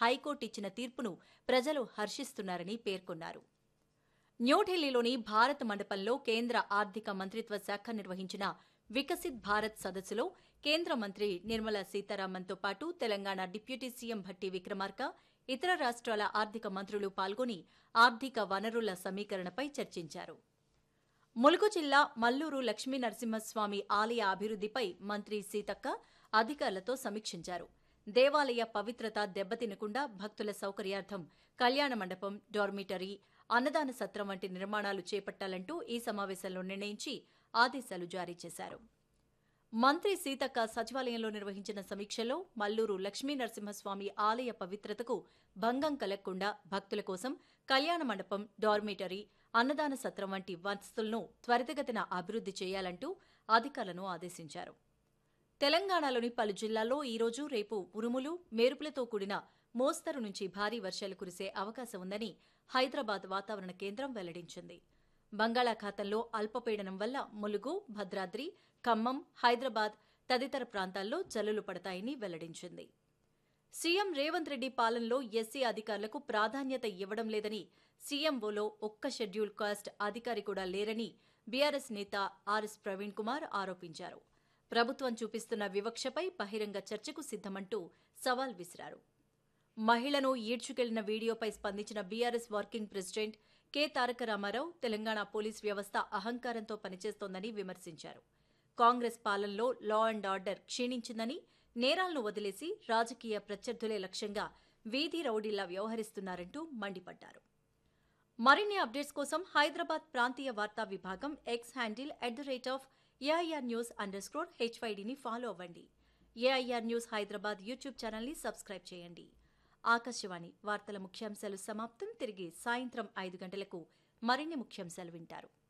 high court ఇచ్చిన తీర్పును ప్రజలు హర్షిస్తున్నారని పేర్కొన్నారు న్యూఢిల్లీలోని భారత్ మండపంలో కేంద్ర ఆర్థిక మంత్రిత్వ శాఖ నిర్వహించిన వికసిత్ భారత్ సదస్సులో కేంద్ర మంత్రి నిర్మలా సీతారామన్తో పాటు తెలంగాణ డిప్యూటీ సీఎం భట్టి విక్రమార్క ఇతర రాష్ట్రాల ఆర్థిక మంత్రులు పాల్గొని ఆర్థిక వనరుల సమీకరణపై చర్చించారు ములుగు జిల్లా మల్లూరు లక్ష్మీ నరసింహస్వామి ఆలయ అభివృద్దిపై మంత్రి సీతక్క అధికారులతో సమీక్షించారు దేవాలయ పవిత్రత దెబ్బతినకుండా భక్తుల సౌకర్యార్థం కళ్యాణ మండపం డార్మిటరీ అన్నదాన సత్రం వంటి నిర్మాణాలు చేపట్టాలంటూ ఈ సమావేశంలో నిర్ణయించి ఆదేశాలు జారీ చేశారు మంత్రి సీతక్క సచివాలయంలో నిర్వహించిన సమీక్షలో మల్లూరు లక్ష్మీ నరసింహస్వామి ఆలయ పవిత్రతకు భంగం కలగకుండా భక్తుల కోసం కళ్యాణ మండపం డార్మిటరీ అన్నదాన సత్రం వంటి వసతులను త్వరితగతిన అభివృద్ది చేయాలంటూ అధికారులను ఆదేశించారు తెలంగాణలోని పలు జిల్లాల్లో ఈరోజు రేపు ఉరుములు మెరుపులతో కూడిన మోస్తరు నుంచి భారీ వర్షాలు కురిసే అవకాశం ఉందని హైదరాబాద్ వాతావరణ కేంద్రం వెల్లడించింది బంగాళాఖాతంలో అల్పపీడనం వల్ల ములుగు భద్రాద్రి ఖమ్మం హైదరాబాద్ తదితర ప్రాంతాల్లో జల్లులు పడతాయని వెల్లడించింది సీఎం రేవంత్ రెడ్డి పాలనలో ఎస్సీ అధికారులకు ప్రాధాన్యత ఇవ్వడం లేదని సీఎంఓలో ఒక్క షెడ్యూల్ కాస్ట్ అధికారి కూడా లేరని బీఆర్ఎస్ నేత ఆర్ఎస్ ప్రవీణ్ కుమార్ ఆరోపించారు ప్రభుత్వం చూపిస్తున్న వివక్షపై బహిరంగ చర్చకు సిద్దమంటూ సవాల్ విసిరారు మహిళను ఈడ్చుకెళ్లిన వీడియోపై స్పందించిన BRS working president K Taraka Rama Rao Telangana police వ్యవస్థ అహంకారంతో పనిచేస్తోందని విమర్శించారు కాంగ్రెస్ పాలనలో లా అండ్ ఆర్డర్ క్షీణించిందని నేరాలను వదిలేసి రాజకీయ ప్రత్యర్థులే లక్ష్యంగా వీధి రౌడీలా వ్యవహరిస్తున్నారంటూ మండిపడ్డారు మరిన్ని అప్డేట్స్ కోసం హైదరాబాద్ ప్రాంతీయ వార్తా విభాగం X handle at the rate of AIR news underscore హెచ్వైడిని ఫాలో అవ్వండి ఏఐఆర్ న్యూస్ హైదరాబాద్ యూట్యూబ్ ఛానల్ని సబ్స్క్రైబ్ చేయండి ఆకాశవాణి వార్తల ముఖ్యాంశాలు సమాప్తం తిరిగి సాయంత్రం ఐదు గంటలకు మరిన్ని ముఖ్యాంశాలు వింటారు